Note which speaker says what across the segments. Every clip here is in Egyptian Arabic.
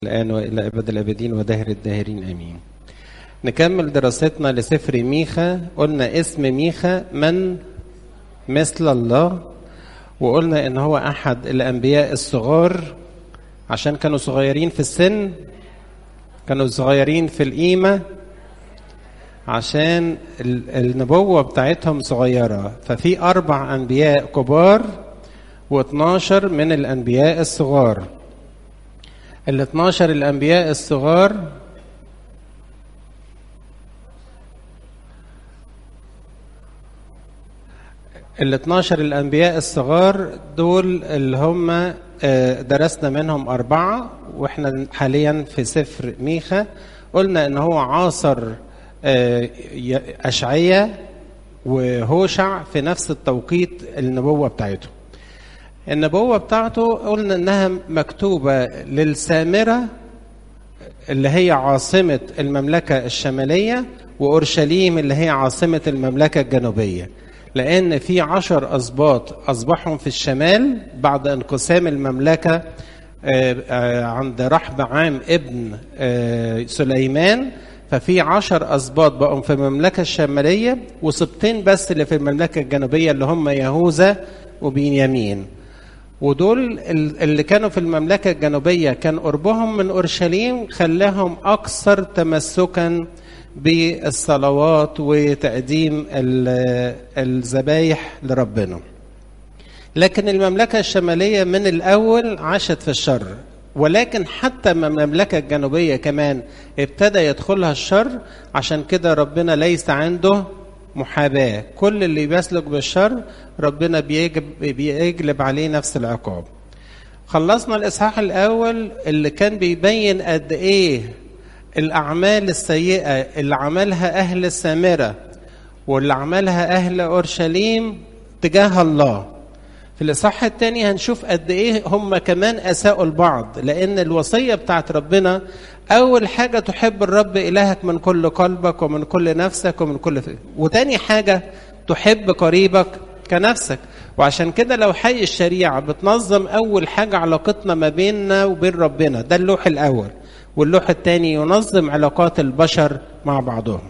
Speaker 1: الآن وإلى أبد الآبدين ودهر الداهرين آمين نكمل دراستنا لسفر ميخا قلنا اسم ميخا من مثل الله وقلنا إن هو أحد الأنبياء الصغار عشان كانوا صغيرين في السن كانوا صغيرين في القيمة عشان ال- النبوة بتاعتهم صغيرة ففي أربع أنبياء كبار و12 من الأنبياء الصغار ال 12 الأنبياء الصغار ال 12 الأنبياء الصغار دول اللي هم آه، درسنا منهم أربعة وإحنا حاليا في سفر ميخا قلنا إن هو عاصر آه، ي- أشعية وهوشع في نفس التوقيت النبوة بتاعته النبوة بتاعته قلنا إنها مكتوبة للسامرة اللي هي عاصمة المملكة الشمالية وأورشليم اللي هي عاصمة المملكة الجنوبية لأن في عشر أسباط أصبحوا في الشمال بعد انقسام المملكة آه، آه، عند رحب عام ابن آه، سليمان ففي عشر أسباط بقوا في المملكة الشمالية وسبطين بس اللي في المملكة الجنوبية اللي هم يهوذا وبنيامين ودول ال- اللي كانوا في المملكة الجنوبية كان قربهم من أورشليم خلاهم أكثر تمسكا بالصلوات وتقديم ال- الذبايح لربنا لكن المملكة الشمالية من الأول عاشت في الشر ولكن حتى ما المملكة الجنوبية كمان ابتدى يدخلها الشر عشان كده ربنا ليس عنده محاباة كل اللي بيسلك بالشر ربنا بيجب بيجلب عليه نفس العقاب خلصنا الإصحاح الأول اللي كان بيبين قد إيه الأعمال السيئة اللي عملها أهل السامرة واللي عملها أهل أورشليم تجاه الله في الإصحاح الثاني هنشوف قد إيه هم كمان أساءوا البعض لأن الوصية بتاعت ربنا أول حاجة تحب الرب إلهك من كل قلبك ومن كل نفسك ومن كل فكرة وتاني حاجة تحب قريبك كنفسك وعشان كده لو حي الشريعة بتنظم أول حاجة علاقتنا ما بيننا وبين ربنا ده اللوح الأول واللوح الثاني ينظم علاقات البشر مع بعضهم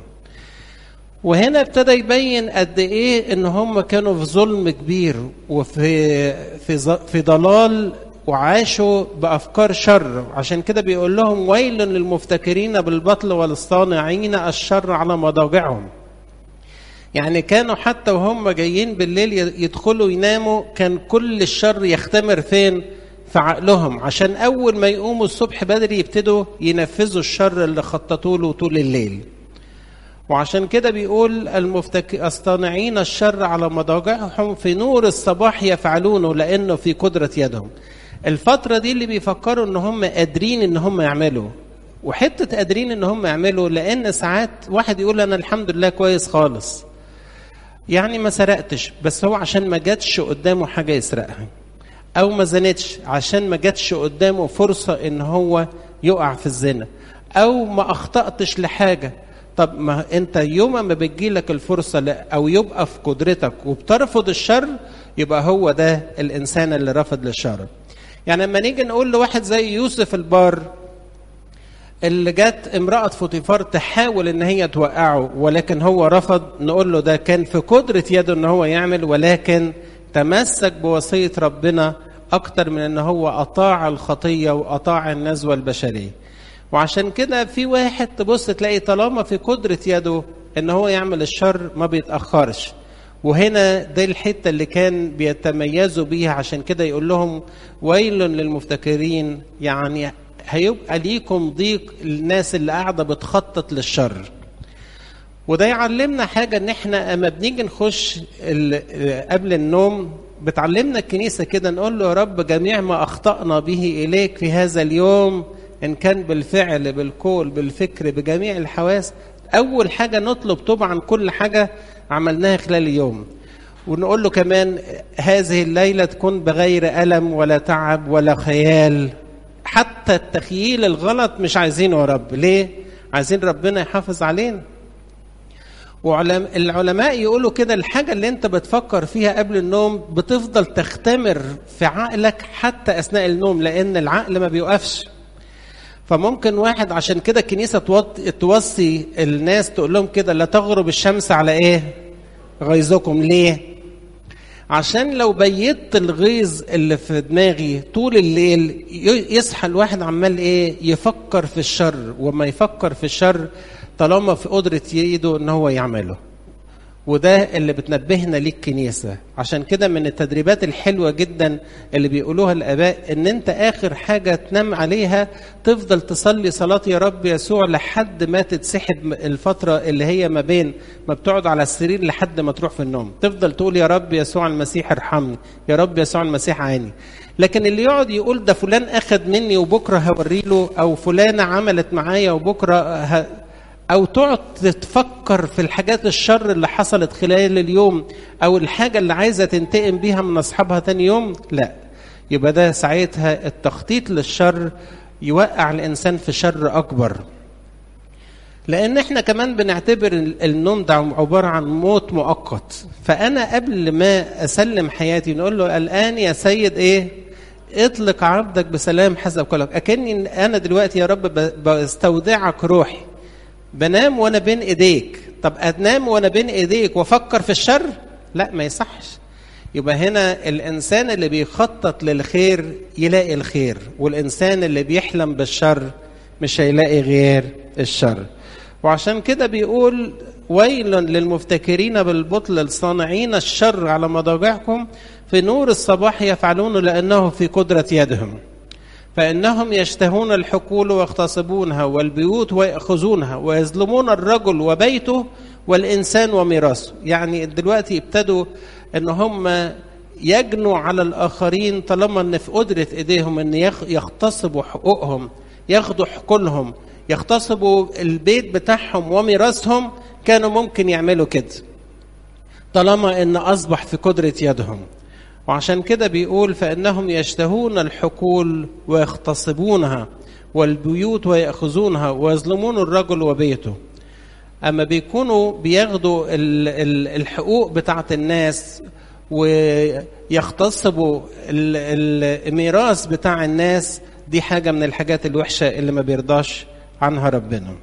Speaker 1: وهنا ابتدى يبين قد ايه ان هم كانوا في ظلم كبير وفي في ظ- في ضلال وعاشوا بافكار شر عشان كده بيقول لهم ويل للمفتكرين بالبطل والصانعين الشر على مضاجعهم يعني كانوا حتى وهم جايين بالليل ي- يدخلوا يناموا كان كل الشر يختمر فين في عقلهم عشان اول ما يقوموا الصبح بدري يبتدوا ينفذوا الشر اللي خططوا له طول الليل وعشان كده بيقول المفتك... الصانعين الشر على مضاجعهم في نور الصباح يفعلونه لانه في قدره يدهم الفتره دي اللي بيفكروا ان هم قادرين ان هم يعملوا وحته قادرين ان هم يعملوا لان ساعات واحد يقول انا الحمد لله كويس خالص يعني ما سرقتش بس هو عشان ما جاتش قدامه حاجه يسرقها او ما زنتش عشان ما جاتش قدامه فرصه ان هو يقع في الزنا او ما اخطاتش لحاجه طب ما انت يوم ما بتجيلك الفرصه ل- او يبقى في قدرتك وبترفض الشر يبقى هو ده الانسان اللي رفض للشر يعني لما نيجي نقول لواحد زي يوسف البار اللي جت امرأة فوتيفار تحاول ان هي توقعه ولكن هو رفض نقول له ده كان في قدرة يده ان هو يعمل ولكن تمسك بوصية ربنا اكتر من ان هو اطاع الخطية واطاع النزوة البشرية وعشان كده في واحد تبص تلاقي طالما في قدرة يده ان هو يعمل الشر ما بيتأخرش وهنا دي الحتة اللي كان بيتميزوا بيها عشان كده يقول لهم ويل للمفتكرين يعني هيبقى ليكم ضيق الناس اللي قاعدة بتخطط للشر وده يعلمنا حاجة ان احنا اما بنيجي نخش ال- قبل النوم بتعلمنا الكنيسة كده نقول له يا رب جميع ما اخطأنا به اليك في هذا اليوم ان كان بالفعل بالقول بالفكر بجميع الحواس اول حاجة نطلب طبعا كل حاجة عملناها خلال اليوم ونقول له كمان هذه الليلة تكون بغير ألم ولا تعب ولا خيال حتى التخييل الغلط مش عايزينه يا رب ليه؟ عايزين ربنا يحافظ علينا والعلماء يقولوا كده الحاجة اللي انت بتفكر فيها قبل النوم بتفضل تختمر في عقلك حتى أثناء النوم لأن العقل ما بيوقفش فممكن واحد عشان كده الكنيسه توصي الناس تقول لهم كده لا تغرب الشمس على ايه غيظكم ليه عشان لو بيت الغيظ اللي في دماغي طول الليل يصحى الواحد عمال ايه يفكر في الشر وما يفكر في الشر طالما في قدرة ايده ان هو يعمله وده اللي بتنبهنا ليه الكنيسة عشان كده من التدريبات الحلوة جدا اللي بيقولوها الآباء إن أنت آخر حاجة تنام عليها تفضل تصلي صلاة يا رب يسوع لحد ما تتسحب الفترة اللي هي ما بين ما بتقعد على السرير لحد ما تروح في النوم تفضل تقول يا رب يسوع المسيح ارحمني يا رب يسوع المسيح عيني لكن اللي يقعد يقول ده فلان أخذ مني وبكرة هوريله أو فلانة عملت معايا وبكرة ه... او تقعد تفكر في الحاجات الشر اللي حصلت خلال اليوم او الحاجه اللي عايزه تنتقم بيها من اصحابها تاني يوم لا يبقى ده ساعتها التخطيط للشر يوقع الانسان في شر اكبر لان احنا كمان بنعتبر النوم ده عباره عن موت مؤقت فانا قبل ما اسلم حياتي نقول له الان يا سيد ايه اطلق عبدك بسلام حسب قولك اكني انا دلوقتي يا رب بستودعك روحي بنام وانا بين ايديك طب انام وانا بين ايديك وافكر في الشر لا ما يصحش يبقى هنا الانسان اللي بيخطط للخير يلاقي الخير والانسان اللي بيحلم بالشر مش هيلاقي غير الشر وعشان كده بيقول ويل للمفتكرين بالبطل الصانعين الشر على مضاجعكم في نور الصباح يفعلون لانه في قدره يدهم فإنهم يشتهون الحقول ويغتصبونها والبيوت ويأخذونها ويظلمون الرجل وبيته والإنسان وميراثه يعني دلوقتي ابتدوا إن هم يجنوا على الآخرين طالما إن في قدرة إيديهم إن يغتصبوا حقوقهم ياخدوا حقولهم يغتصبوا البيت بتاعهم وميراثهم كانوا ممكن يعملوا كده طالما إن أصبح في قدرة يدهم وعشان كده بيقول فإنهم يشتهون الحقول ويغتصبونها والبيوت ويأخذونها ويظلمون الرجل وبيته أما بيكونوا بياخدوا الحقوق بتاعت الناس ويغتصبوا الميراث بتاع الناس دي حاجة من الحاجات الوحشة اللي ما بيرضاش عنها ربنا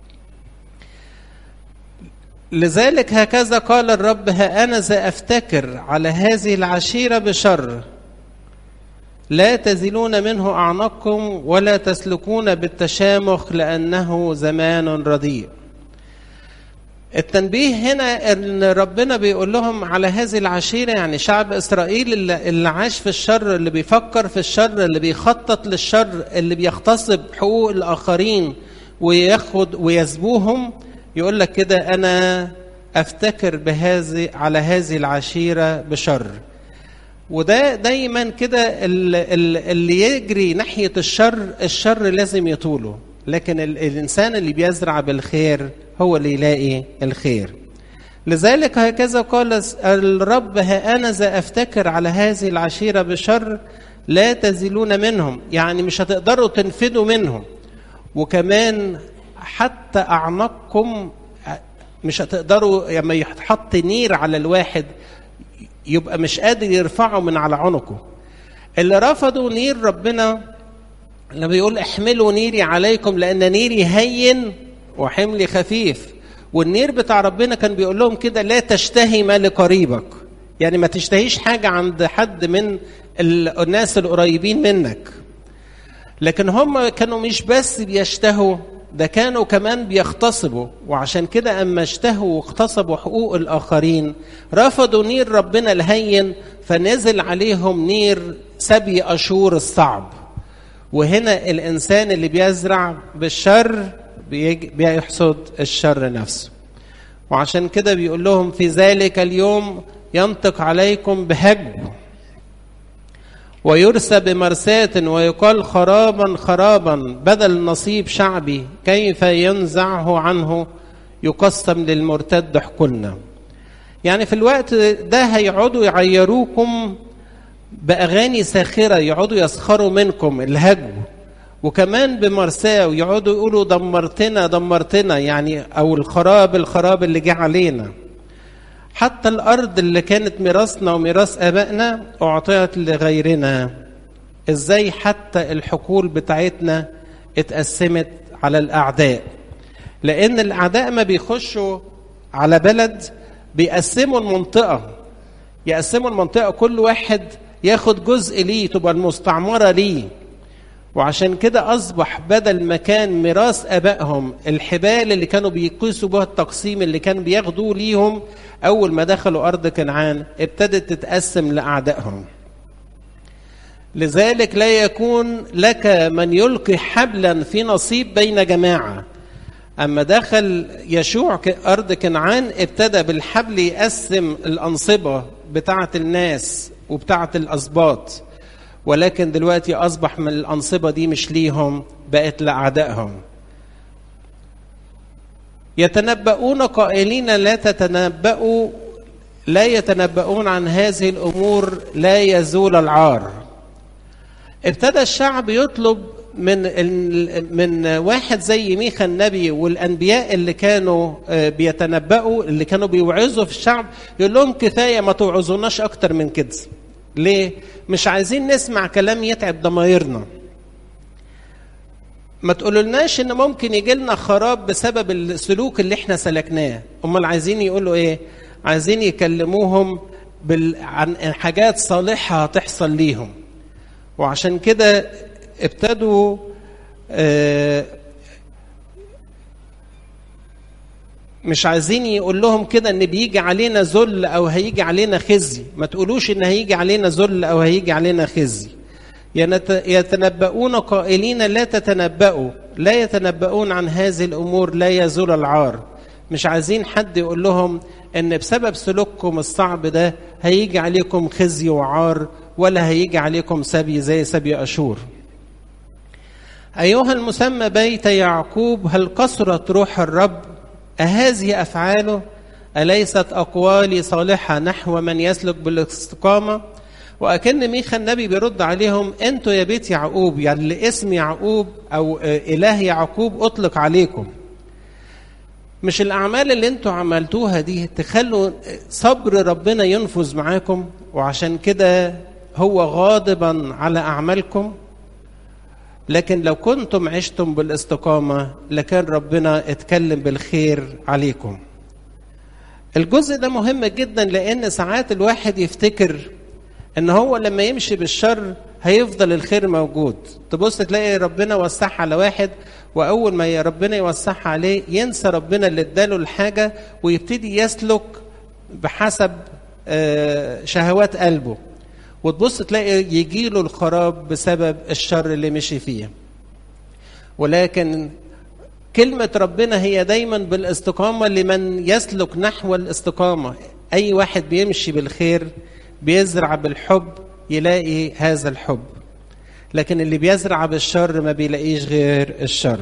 Speaker 1: لذلك هكذا قال الرب ها أنا سأفتكر على هذه العشيرة بشر لا تزلون منه أعناقكم ولا تسلكون بالتشامخ لأنه زمان رديء التنبيه هنا ان ربنا بيقول لهم على هذه العشيره يعني شعب اسرائيل اللي, اللي عاش في الشر اللي بيفكر في الشر اللي بيخطط للشر اللي بيغتصب حقوق الاخرين وياخد ويسبوهم يقول لك كده انا افتكر بهذه على هذه العشيره بشر وده دايما كده اللي يجري ناحيه الشر الشر لازم يطوله لكن الانسان اللي بيزرع بالخير هو اللي يلاقي الخير لذلك هكذا قال الرب ها انا ذا افتكر على هذه العشيره بشر لا تزلون منهم يعني مش هتقدروا تنفذوا منهم وكمان حتى اعناقكم مش هتقدروا لما يتحط نير على الواحد يبقى مش قادر يرفعه من على عنقه اللي رفضوا نير ربنا لما يقول احملوا نيري عليكم لان نيري هين وحملي خفيف والنير بتاع ربنا كان بيقول لهم كده لا تشتهي ما لقريبك يعني ما تشتهيش حاجة عند حد من الناس القريبين منك لكن هم كانوا مش بس بيشتهوا ده كانوا كمان بيغتصبوا وعشان كده اما اشتهوا واغتصبوا حقوق الاخرين رفضوا نير ربنا الهين فنزل عليهم نير سبي اشور الصعب وهنا الانسان اللي بيزرع بالشر بيحصد الشر نفسه وعشان كده بيقول لهم في ذلك اليوم ينطق عليكم بهج ويرسى بمرساة ويقال خرابا خرابا بدل نصيب شعبي كيف ينزعه عنه يقسم للمرتد حكلنا يعني في الوقت ده هيقعدوا يعيروكم بأغاني ساخرة يقعدوا يسخروا منكم الهجو وكمان بمرساه ويقعدوا يقولوا دمرتنا دمرتنا يعني أو الخراب الخراب اللي جه علينا حتى الأرض اللي كانت ميراثنا وميراث آبائنا أعطيت لغيرنا إزاي حتى الحقول بتاعتنا اتقسمت على الأعداء لأن الأعداء ما بيخشوا على بلد بيقسموا المنطقة يقسموا المنطقة كل واحد ياخد جزء ليه تبقى المستعمرة ليه وعشان كده أصبح بدل ما كان ميراث آبائهم الحبال اللي كانوا بيقيسوا بها التقسيم اللي كانوا بياخدوه ليهم أول ما دخلوا أرض كنعان ابتدت تتقسم لأعدائهم لذلك لا يكون لك من يلقي حبلا في نصيب بين جماعة أما دخل يشوع أرض كنعان ابتدى بالحبل يقسم الأنصبة بتاعة الناس وبتاعة الأسباط ولكن دلوقتي أصبح من الأنصبة دي مش ليهم بقت لأعدائهم يتنبؤون قائلين لا تتنبؤوا لا يتنبؤون عن هذه الأمور لا يزول العار ابتدى الشعب يطلب من من واحد زي ميخا النبي والانبياء اللي كانوا بيتنبأوا اللي كانوا بيوعظوا في الشعب يقول لهم كفايه ما توعظوناش اكتر من كده. ليه؟ مش عايزين نسمع كلام يتعب ضمايرنا. ما تقولولناش ان ممكن يجي لنا خراب بسبب السلوك اللي احنا سلكناه، امال عايزين يقولوا ايه؟ عايزين يكلموهم بال... عن حاجات صالحه هتحصل ليهم. وعشان كده ابتدوا مش عايزين يقول لهم كده ان بيجي علينا ذل او هيجي علينا خزي ما تقولوش ان هيجي علينا ذل او هيجي علينا خزي يتنبؤون قائلين لا تتنبؤوا لا يتنبؤون عن هذه الامور لا يزول العار مش عايزين حد يقول لهم ان بسبب سلوككم الصعب ده هيجي عليكم خزي وعار ولا هيجي عليكم سبي زي سبي اشور أيها المسمى بيت يعقوب هل كثرت روح الرب أهذه أفعاله أليست أقوالي صالحة نحو من يسلك بالاستقامة وأكن ميخا النبي بيرد عليهم أنتوا يا بيت يعقوب يعني لاسم يعقوب أو إله يعقوب أطلق عليكم مش الأعمال اللي أنتوا عملتوها دي تخلوا صبر ربنا ينفذ معاكم وعشان كده هو غاضبا على أعمالكم لكن لو كنتم عشتم بالاستقامة لكان ربنا اتكلم بالخير عليكم الجزء ده مهم جدا لأن ساعات الواحد يفتكر ان هو لما يمشي بالشر هيفضل الخير موجود تبص تلاقي ربنا وسعها على واحد واول ما ربنا يوسعها عليه ينسى ربنا اللي اداله الحاجه ويبتدي يسلك بحسب شهوات قلبه وتبص تلاقي يجي له الخراب بسبب الشر اللي مشي فيه ولكن كلمة ربنا هي دايما بالاستقامة لمن يسلك نحو الاستقامة أي واحد بيمشي بالخير بيزرع بالحب يلاقي هذا الحب لكن اللي بيزرع بالشر ما بيلاقيش غير الشر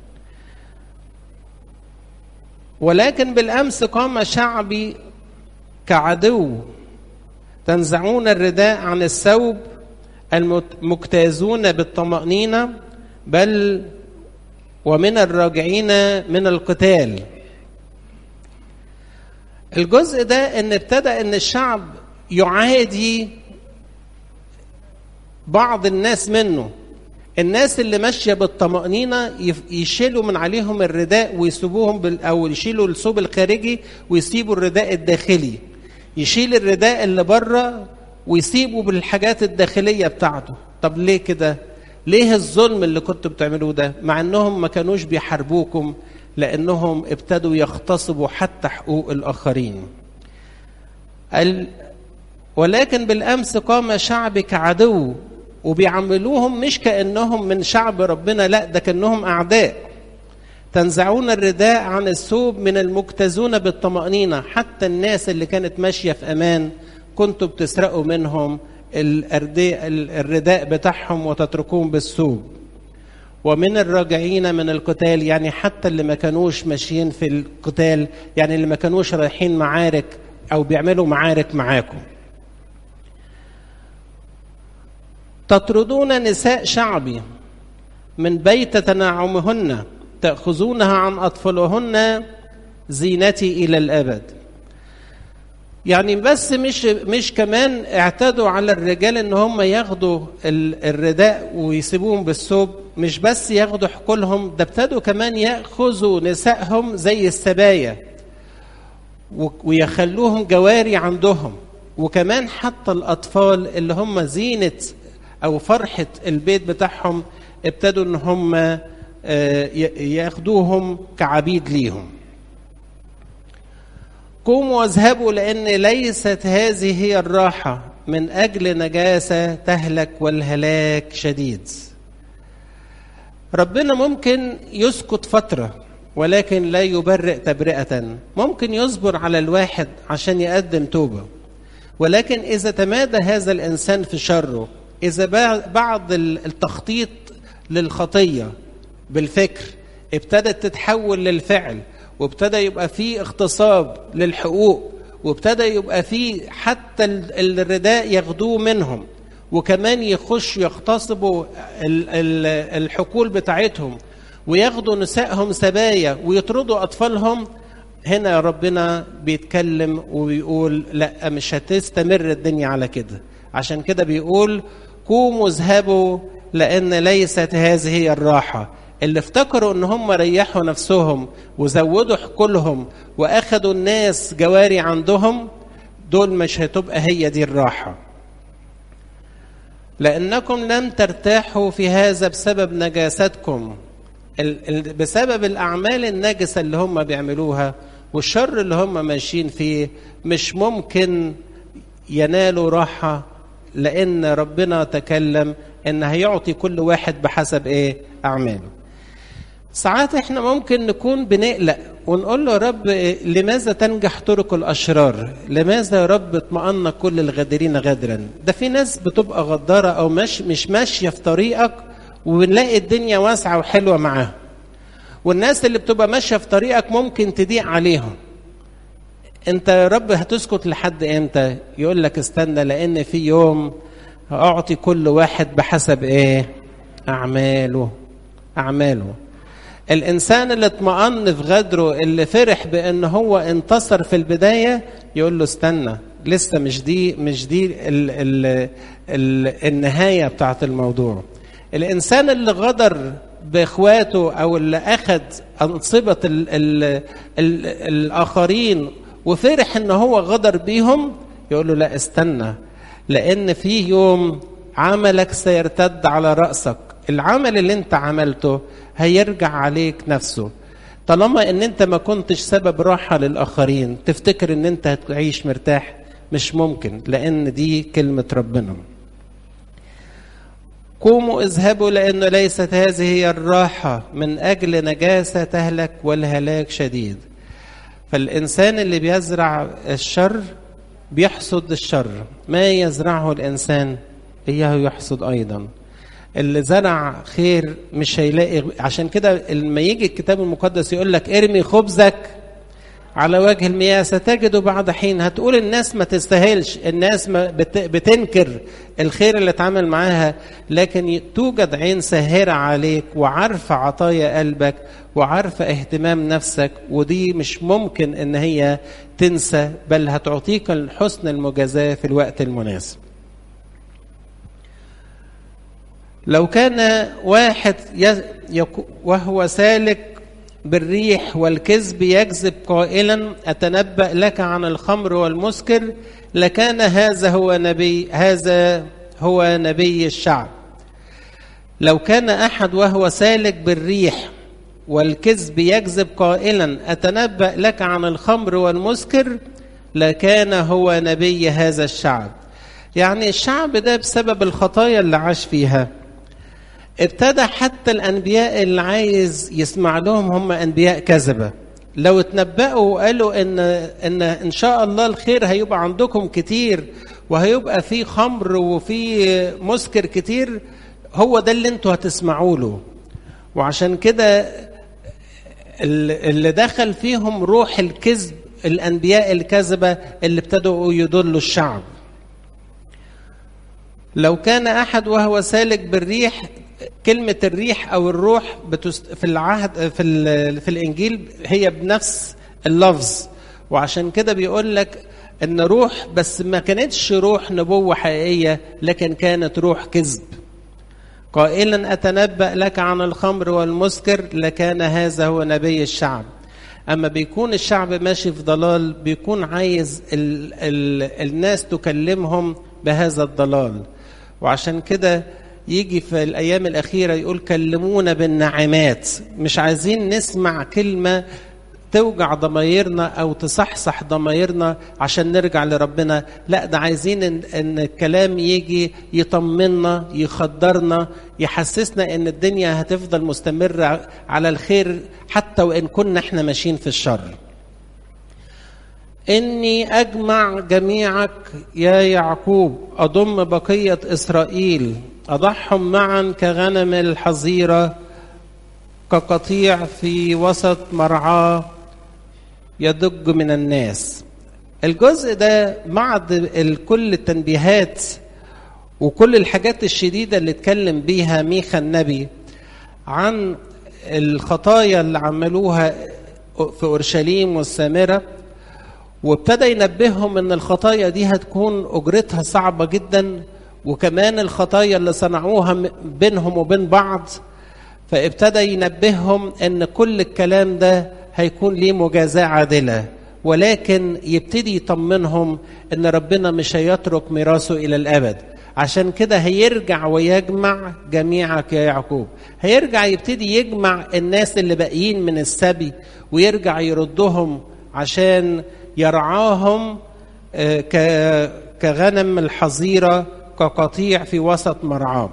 Speaker 1: ولكن بالأمس قام شعبي كعدو تنزعون الرداء عن الثوب المجتازون بالطمأنينة بل ومن الراجعين من القتال الجزء ده ان ابتدى ان الشعب يعادي بعض الناس منه الناس اللي ماشيه بالطمأنينة يشيلوا من عليهم الرداء ويسيبوهم بال او يشيلوا الثوب الخارجي ويسيبوا الرداء الداخلي يشيل الرداء اللي بره ويسيبه بالحاجات الداخليه بتاعته طب ليه كده ليه الظلم اللي كنتوا بتعملوه ده مع انهم ما كانوش بيحاربوكم لانهم ابتدوا يغتصبوا حتى حقوق الاخرين ال... ولكن بالامس قام شعبك عدو وبيعملوهم مش كانهم من شعب ربنا لا ده كانهم اعداء تنزعون الرداء عن الثوب من المجتازون بالطمأنينة حتى الناس اللي كانت ماشية في أمان كنتوا بتسرقوا منهم الرداء بتاعهم وتتركوهم بالثوب ومن الراجعين من القتال يعني حتى اللي ما كانوش ماشيين في القتال يعني اللي ما كانوش رايحين معارك أو بيعملوا معارك معاكم تطردون نساء شعبي من بيت تنعمهن تأخذونها عن أطفالهن زينتي إلى الأبد يعني بس مش مش كمان اعتادوا على الرجال ان هم ياخدوا الرداء ويسيبوهم بالثوب مش بس ياخدوا حقولهم ده ابتدوا كمان ياخذوا نسائهم زي السبايا ويخلوهم جواري عندهم وكمان حتى الاطفال اللي هم زينه او فرحه البيت بتاعهم ابتدوا ان هم ياخدوهم كعبيد ليهم قوموا واذهبوا لان ليست هذه هي الراحه من اجل نجاسه تهلك والهلاك شديد ربنا ممكن يسكت فتره ولكن لا يبرئ تبرئه ممكن يصبر على الواحد عشان يقدم توبه ولكن اذا تمادى هذا الانسان في شره اذا بعض التخطيط للخطيه بالفكر ابتدت تتحول للفعل وابتدى يبقى في اغتصاب للحقوق وابتدى يبقى في حتى الرداء ياخدوه منهم وكمان يخشوا يغتصبوا الحقول بتاعتهم وياخدوا نسائهم سبايا ويطردوا اطفالهم هنا ربنا بيتكلم وبيقول لا مش هتستمر الدنيا على كده عشان كده بيقول قوموا اذهبوا لان ليست هذه هي الراحه اللي افتكروا ان هم ريحوا نفسهم وزودوا حقولهم واخدوا الناس جواري عندهم دول مش هتبقى هي دي الراحه لانكم لم ترتاحوا في هذا بسبب نجاستكم بسبب الاعمال النجسه اللي هم بيعملوها والشر اللي هم ماشيين فيه مش ممكن ينالوا راحه لان ربنا تكلم ان هيعطي كل واحد بحسب ايه اعماله ساعات احنا ممكن نكون بنقلق ونقول له يا رب لماذا تنجح طرق الاشرار؟ لماذا يا رب اطمأن كل الغادرين غدرا؟ ده في ناس بتبقى غداره او مش مش ماشيه في طريقك ونلاقي الدنيا واسعه وحلوه معاهم. والناس اللي بتبقى ماشيه في طريقك ممكن تضيق عليهم. انت يا رب هتسكت لحد امتى؟ يقول لك استنى لان في يوم اعطي كل واحد بحسب ايه؟ اعماله. اعماله. الانسان اللي اطمأن في غدره اللي فرح بان هو انتصر في البدايه يقول له استنى لسه مش دي مش دي ال ال ال النهايه بتاعت الموضوع الانسان اللي غدر باخواته او اللي اخذ انصبه ال ال ال الاخرين وفرح ان هو غدر بيهم يقول له لا استنى لان في يوم عملك سيرتد على راسك العمل اللي انت عملته هيرجع عليك نفسه طالما ان انت ما كنتش سبب راحة للآخرين تفتكر ان انت هتعيش مرتاح مش ممكن لأن دي كلمة ربنا قوموا اذهبوا لأنه ليست هذه هي الراحة من أجل نجاسة تهلك والهلاك شديد فالإنسان اللي بيزرع الشر بيحصد الشر ما يزرعه الإنسان إياه يحصد أيضا اللي زرع خير مش هيلاقي عشان كده لما يجي الكتاب المقدس يقول لك ارمي خبزك على وجه المياه ستجده بعد حين هتقول الناس ما تستاهلش الناس ما بتنكر الخير اللي اتعامل معاها لكن توجد عين ساهرة عليك وعارفة عطايا قلبك وعارفة اهتمام نفسك ودي مش ممكن ان هي تنسى بل هتعطيك حسن المجازاة في الوقت المناسب لو كان واحد وهو سالك بالريح والكذب يكذب قائلا اتنبأ لك عن الخمر والمسكر لكان هذا هو نبي هذا هو نبي الشعب لو كان احد وهو سالك بالريح والكذب يكذب قائلا اتنبأ لك عن الخمر والمسكر لكان هو نبي هذا الشعب يعني الشعب ده بسبب الخطايا اللي عاش فيها ابتدى حتى الانبياء اللي عايز يسمع لهم هم انبياء كذبه لو اتنبأوا وقالوا ان ان ان شاء الله الخير هيبقى عندكم كتير وهيبقى في خمر وفي مسكر كتير هو ده اللي انتوا هتسمعوا له وعشان كده اللي دخل فيهم روح الكذب الانبياء الكذبه اللي ابتدوا يضلوا الشعب لو كان احد وهو سالك بالريح كلمة الريح أو الروح بتست... في العهد في ال... في الإنجيل هي بنفس اللفظ وعشان كده بيقول لك إن روح بس ما كانتش روح نبوة حقيقية لكن كانت روح كذب قائلا أتنبأ لك عن الخمر والمسكر لكان هذا هو نبي الشعب أما بيكون الشعب ماشي في ضلال بيكون عايز ال ال الناس تكلمهم بهذا الضلال وعشان كده يجي في الأيام الأخيرة يقول كلمونا بالنعمات مش عايزين نسمع كلمة توجع ضمايرنا او تصحصح ضمايرنا عشان نرجع لربنا لا ده عايزين ان, إن الكلام يجي يطمنا يخدرنا يحسسنا ان الدنيا هتفضل مستمرة على الخير حتى وان كنا احنا ماشيين في الشر اني اجمع جميعك يا يعقوب اضم بقيه اسرائيل اضعهم معا كغنم الحظيره كقطيع في وسط مرعاه يدج من الناس الجزء ده بعد كل التنبيهات وكل الحاجات الشديده اللي اتكلم بيها ميخا النبي عن الخطايا اللي عملوها في اورشليم والسامره وابتدى ينبههم ان الخطايا دي هتكون اجرتها صعبه جدا وكمان الخطايا اللي صنعوها بينهم وبين بعض فابتدى ينبههم ان كل الكلام ده هيكون ليه مجازاه عادله ولكن يبتدي يطمنهم ان ربنا مش هيترك ميراثه الى الابد عشان كده هيرجع ويجمع جميعك يا يعقوب هيرجع يبتدي يجمع الناس اللي باقيين من السبي ويرجع يردهم عشان يرعاهم كغنم الحظيره كقطيع في وسط مرعاه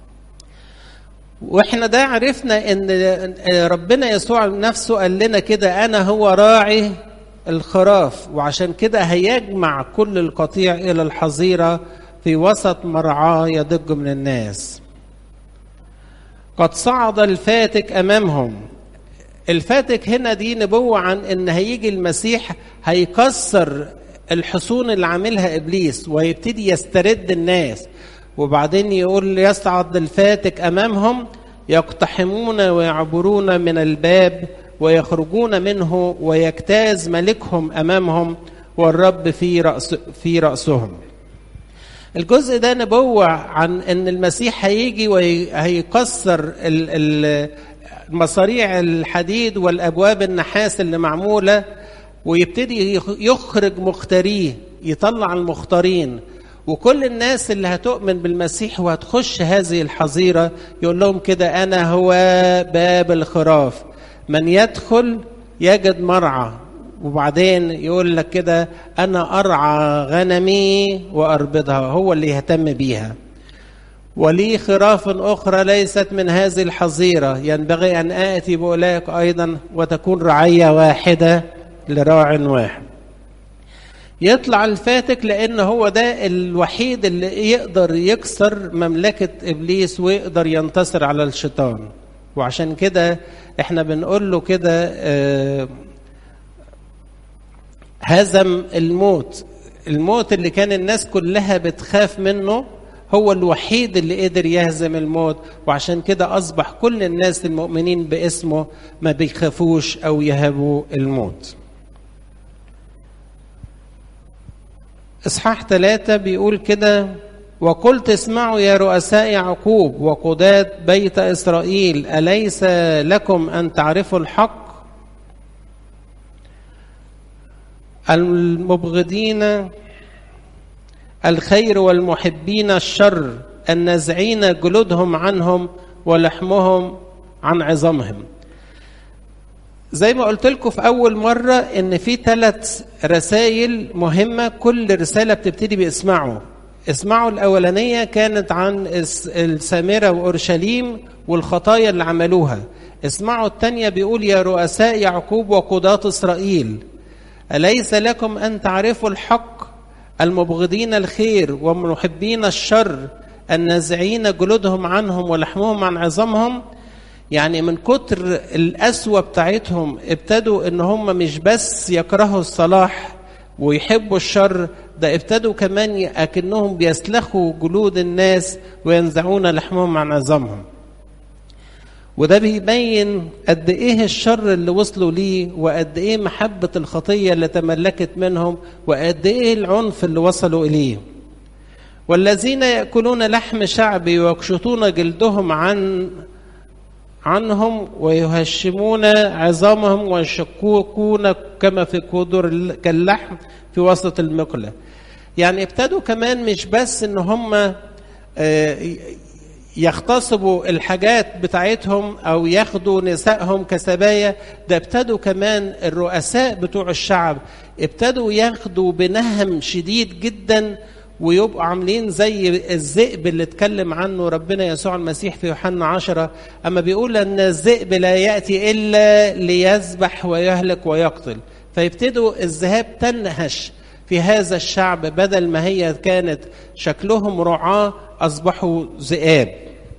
Speaker 1: واحنا ده عرفنا ان ربنا يسوع نفسه قال لنا كده انا هو راعي الخراف وعشان كده هيجمع كل القطيع الى الحظيره في وسط مرعاه يضج من الناس قد صعد الفاتك امامهم الفاتك هنا دي نبوة عن ان هيجي المسيح هيكسر الحصون اللي عاملها ابليس ويبتدي يسترد الناس وبعدين يقول يصعد الفاتك امامهم يقتحمون ويعبرون من الباب ويخرجون منه ويجتاز ملكهم امامهم والرب في رأس في رأسهم. الجزء ده نبوة عن ان المسيح هيجي وهيكسر مصاريع الحديد والابواب النحاس اللي معموله ويبتدي يخرج مختاريه يطلع المختارين وكل الناس اللي هتؤمن بالمسيح وهتخش هذه الحظيره يقول لهم كده انا هو باب الخراف من يدخل يجد مرعى وبعدين يقول لك كده انا ارعى غنمي واربضها هو اللي يهتم بيها ولي خراف اخرى ليست من هذه الحظيره ينبغي ان اتي باولئك ايضا وتكون رعيه واحده لراع واحد يطلع الفاتك لان هو ده الوحيد اللي يقدر يكسر مملكه ابليس ويقدر ينتصر على الشيطان وعشان كده احنا بنقول له كده آه هزم الموت الموت اللي كان الناس كلها بتخاف منه هو الوحيد اللي قدر يهزم الموت وعشان كده أصبح كل الناس المؤمنين باسمه ما بيخافوش أو يهابوا الموت إصحاح ثلاثة بيقول كده وقلت اسمعوا يا رؤساء يعقوب وقضاة بيت إسرائيل أليس لكم أن تعرفوا الحق المبغضين الخير والمحبين الشر النازعين جلودهم عنهم ولحمهم عن عظامهم زي ما قلت لكم في اول مره ان في ثلاث رسائل مهمه كل رساله بتبتدي باسمعوا اسمعوا الاولانيه كانت عن السامره واورشليم والخطايا اللي عملوها اسمعوا الثانيه بيقول يا رؤساء يعقوب وقضاة اسرائيل اليس لكم ان تعرفوا الحق المبغضين الخير ومحبين الشر النازعين جلودهم عنهم ولحمهم عن عظامهم يعني من كتر القسوة بتاعتهم ابتدوا ان هم مش بس يكرهوا الصلاح ويحبوا الشر ده ابتدوا كمان اكنهم بيسلخوا جلود الناس وينزعون لحمهم عن عظامهم وده بيبين قد ايه الشر اللي وصلوا ليه وقد ايه محبة الخطية اللي تملكت منهم وقد ايه العنف اللي وصلوا اليه والذين يأكلون لحم شعبي ويكشطون جلدهم عن عنهم ويهشمون عظامهم ويشكون كما في قدر كاللحم في وسط المقلة يعني ابتدوا كمان مش بس ان هم يغتصبوا الحاجات بتاعتهم او ياخدوا نسائهم كسبايا ده ابتدوا كمان الرؤساء بتوع الشعب ابتدوا ياخدوا بنهم شديد جدا ويبقوا عاملين زي الذئب اللي اتكلم عنه ربنا يسوع المسيح في يوحنا عشرة أما بيقول أن الذئب لا يأتي إلا ليذبح ويهلك ويقتل فيبتدوا الذهاب تنهش في هذا الشعب بدل ما هي كانت شكلهم رعاة أصبحوا ذئاب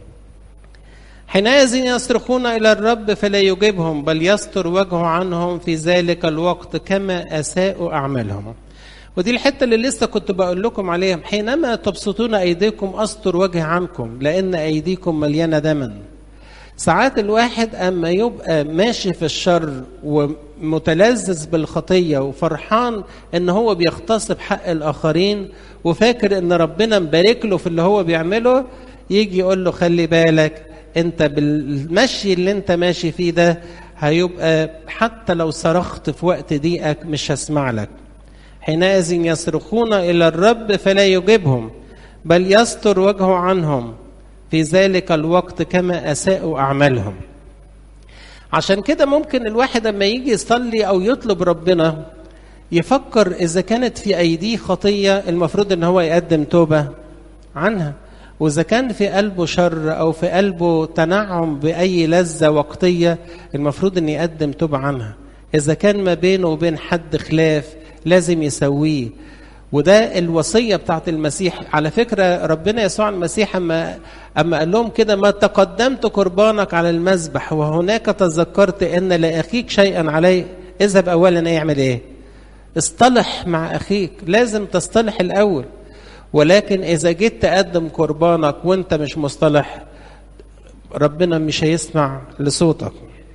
Speaker 1: حينئذ يصرخون إلى الرب فلا يجيبهم بل يستر وجهه عنهم في ذلك الوقت كما أساءوا أعمالهم ودي الحتة اللي لسه كنت بقول لكم عليها حينما تبسطون أيديكم أستر وجه عنكم لأن أيديكم مليانة دما ساعات الواحد أما يبقى ماشي في الشر ومتلذذ بالخطية وفرحان إن هو بيغتصب حق الآخرين وفاكر إن ربنا مبارك له في اللي هو بيعمله يجي يقول له خلي بالك أنت بالمشي اللي أنت ماشي فيه ده هيبقى حتى لو صرخت في وقت ضيقك مش هسمع لك حينئذ يصرخون إلى الرب فلا يجيبهم بل يستر وجهه عنهم في ذلك الوقت كما أساءوا أعمالهم عشان كده ممكن الواحد لما يجي يصلي أو يطلب ربنا يفكر إذا كانت في أيديه خطية المفروض إن هو يقدم توبة عنها وإذا كان في قلبه شر أو في قلبه تنعم بأي لذة وقتية المفروض إن يقدم توبة عنها إذا كان ما بينه وبين حد خلاف لازم يسويه وده الوصية بتاعت المسيح على فكرة ربنا يسوع المسيح أما, أما قال لهم كده ما تقدمت قربانك على المذبح وهناك تذكرت أن لأخيك شيئا عليه اذهب أولا يعمل إيه اصطلح مع أخيك لازم تصطلح الأول ولكن إذا جيت تقدم قربانك وانت مش مصطلح ربنا مش هيسمع لصوتك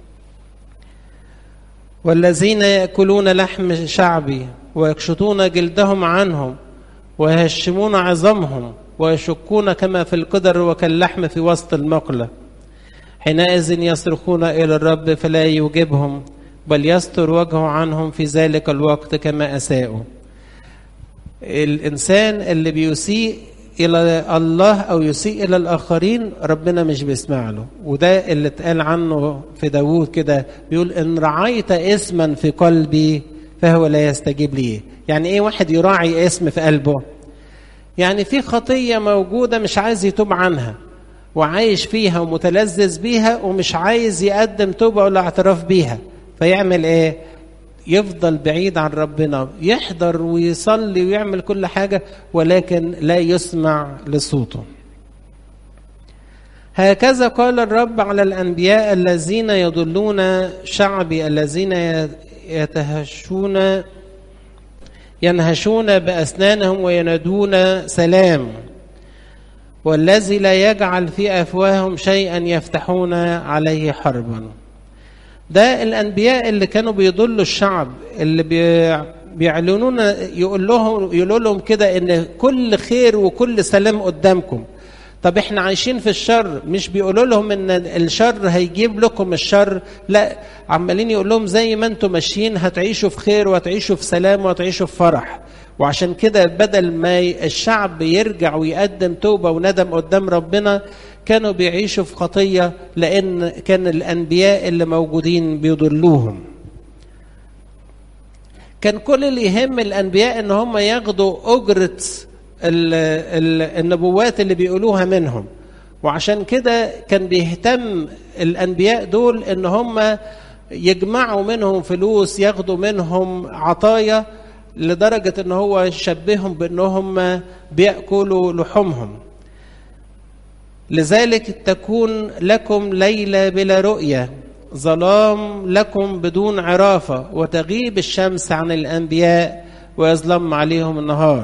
Speaker 1: والذين يأكلون لحم شعبي ويكشطون جلدهم عنهم ويهشمون عظامهم ويشكون كما في القدر وكاللحم في وسط المقلة حينئذ يصرخون إلى الرب فلا يجيبهم بل يستر وجهه عنهم في ذلك الوقت كما أساءوا الإنسان اللي بيسيء إلى الله أو يسيء إلى الآخرين ربنا مش بيسمع له وده اللي اتقال عنه في داوود كده بيقول إن رعيت اسما في قلبي فهو لا يستجيب لي يعني إيه واحد يراعي اسم في قلبه يعني في خطية موجودة مش عايز يتوب عنها وعايش فيها ومتلذذ بيها ومش عايز يقدم توبة ولا اعتراف بيها فيعمل ايه يفضل بعيد عن ربنا يحضر ويصلي ويعمل كل حاجة ولكن لا يسمع لصوته هكذا قال الرب على الأنبياء الذين يضلون شعبي الذين يتهشون ينهشون بأسنانهم وينادون سلام والذي لا يجعل في أفواههم شيئا يفتحون عليه حربا ده الأنبياء اللي كانوا بيضلوا الشعب اللي بي بيعلنون يقول لهم يقولوا لهم كده ان كل خير وكل سلام قدامكم طب احنا عايشين في الشر مش بيقولوا لهم ان الشر هيجيب لكم الشر لا عمالين يقول لهم زي ما انتم ماشيين هتعيشوا في خير وهتعيشوا في سلام وهتعيشوا في فرح وعشان كده بدل ما الشعب يرجع ويقدم توبة وندم قدام ربنا كانوا بيعيشوا في خطية لأن كان الأنبياء اللي موجودين بيضلوهم كان كل اللي يهم الأنبياء إن هم ياخدوا أجرة ال ال النبوات اللي بيقولوها منهم وعشان كده كان بيهتم الأنبياء دول إن هم يجمعوا منهم فلوس ياخدوا منهم عطايا لدرجة إن هو يشبههم بأنهم بيأكلوا لحومهم لذلك تكون لكم ليلة بلا رؤية ظلام لكم بدون عرافة وتغيب الشمس عن الأنبياء ويظلم عليهم النهار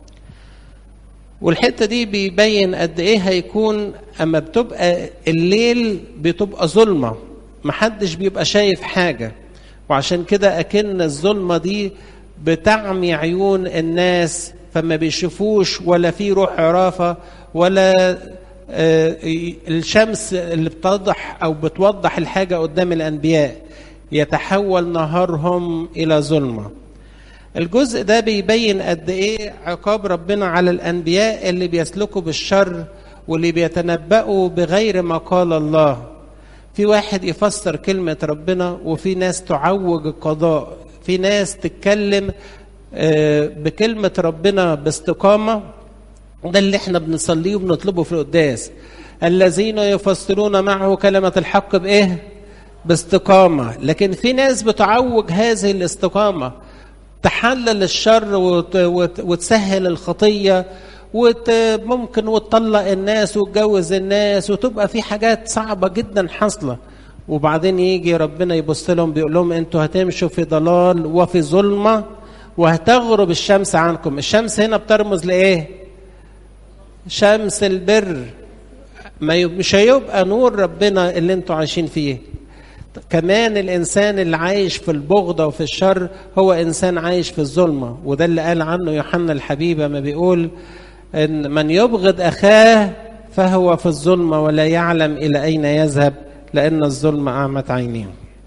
Speaker 1: والحتة دي بيبين قد إيه هيكون أما بتبقى الليل بتبقى ظلمة محدش بيبقى شايف حاجة وعشان كده أكن الظلمة دي بتعمي عيون الناس فما بيشوفوش ولا في روح عرافة ولا آه، الشمس اللي بتوضح أو بتوضح الحاجة قدام الأنبياء يتحول نهارهم إلى ظلمة الجزء ده بيبين قد إيه عقاب ربنا على الأنبياء اللي بيسلكوا بالشر واللي بيتنبأوا بغير ما قال الله في واحد يفسر كلمة ربنا وفي ناس تعوج القضاء في ناس تتكلم آه، بكلمة ربنا باستقامة ده اللي احنا بنصليه وبنطلبه في القداس الذين يفسرون معه كلمة الحق بإيه؟ باستقامة لكن في ناس بتعوج هذه الاستقامة تحلل الشر وت... وت... وتسهل الخطية وممكن وتطلق الناس وتجوز الناس وتبقى في حاجات صعبة جدا حاصلة وبعدين يجي ربنا يبص لهم بيقول لهم انتوا هتمشوا في ضلال وفي ظلمة وهتغرب الشمس عنكم الشمس هنا بترمز لإيه شمس البر ما يب... مش هيبقى نور ربنا اللي انتوا عايشين فيه كمان الانسان اللي عايش في البغضة وفي الشر هو انسان عايش في الظلمة وده اللي قال عنه يوحنا الحبيبة ما بيقول ان من يبغض اخاه فهو في الظلمة ولا يعلم الى اين يذهب لان الظلمة اعمت عينيه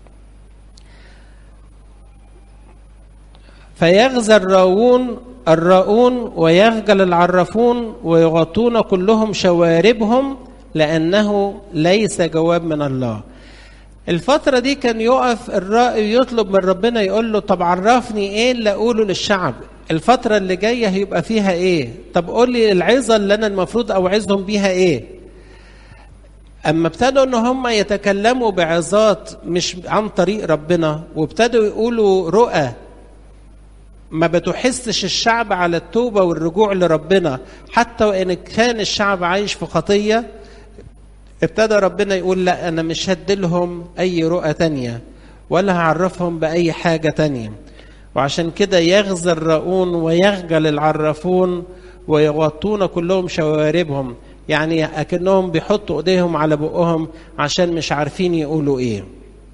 Speaker 1: فيغزى الراؤون الراؤون ويخجل العرافون ويغطون كلهم شواربهم لأنه ليس جواب من الله الفترة دي كان يقف الرائي يطلب من ربنا يقول له طب عرفني ايه اللي اقوله للشعب الفترة اللي جاية هيبقى فيها ايه طب قول لي العظة اللي انا المفروض اوعظهم بيها ايه اما ابتدوا ان هم يتكلموا بعظات مش عن طريق ربنا وابتدوا يقولوا رؤى ما بتحسش الشعب على التوبة والرجوع لربنا حتى وإن كان الشعب عايش في خطية ابتدى ربنا يقول لا أنا مش هديلهم أي رؤى تانية ولا هعرفهم بأي حاجة تانية وعشان كده يغزى الراؤون ويخجل العرافون ويغطون كلهم شواربهم يعني أكنهم بيحطوا ايديهم على بقهم عشان مش عارفين يقولوا ايه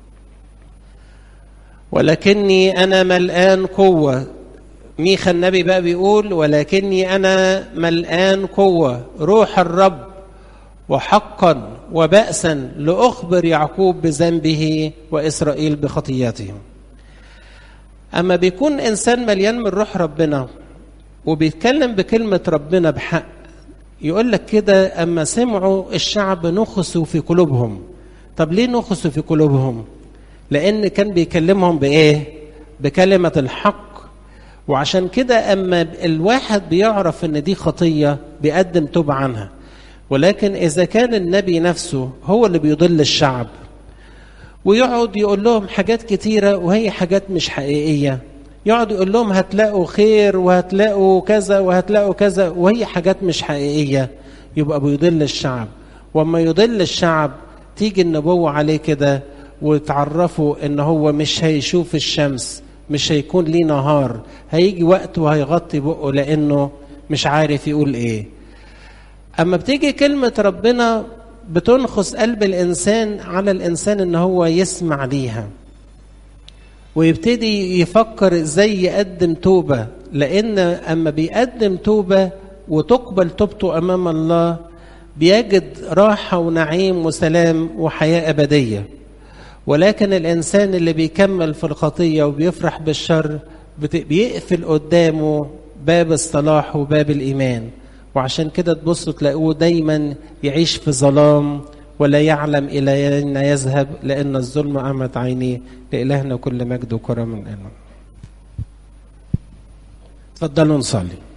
Speaker 1: ولكني أنا ملآن قوة ميخا النبي بقى بيقول ولكني أنا ملآن قوة روح الرب وحقا وبأسا لأخبر يعقوب بذنبه وإسرائيل بخطياتهم أما بيكون إنسان مليان من روح ربنا وبيتكلم بكلمة ربنا بحق يقول لك كده أما سمعوا الشعب نخسوا في قلوبهم طب ليه نخسوا في قلوبهم لأن كان بيكلمهم بإيه بكلمة الحق وعشان كده أما الواحد بيعرف إن دي خطية بيقدم توبة عنها ولكن إذا كان النبي نفسه هو اللي بيضل الشعب ويقعد يقول لهم حاجات كتيرة وهي حاجات مش حقيقية يقعد يقول لهم هتلاقوا خير وهتلاقوا كذا وهتلاقوا كذا وهي حاجات مش حقيقية يبقى بيضل الشعب وما يضل الشعب تيجي النبوة عليه كده وتعرفوا ان هو مش هيشوف الشمس مش هيكون ليه نهار هيجي وقت وهيغطي بقه لانه مش عارف يقول ايه اما بتيجي كلمة ربنا بتنخس قلب الانسان على الانسان ان هو يسمع ليها ويبتدي يفكر ازاي يقدم توبة لان اما بيقدم توبة وتقبل توبته امام الله بيجد راحة ونعيم وسلام وحياة ابدية ولكن الانسان اللي بيكمل في الخطية وبيفرح بالشر بيقفل قدامه باب الصلاح وباب الايمان وعشان كده تبصوا تلاقوه دايما يعيش في ظلام ولا يعلم الى اين يذهب لان الظلم اعمت عينيه لالهنا كل مجد وكرم الان تفضلوا نصلي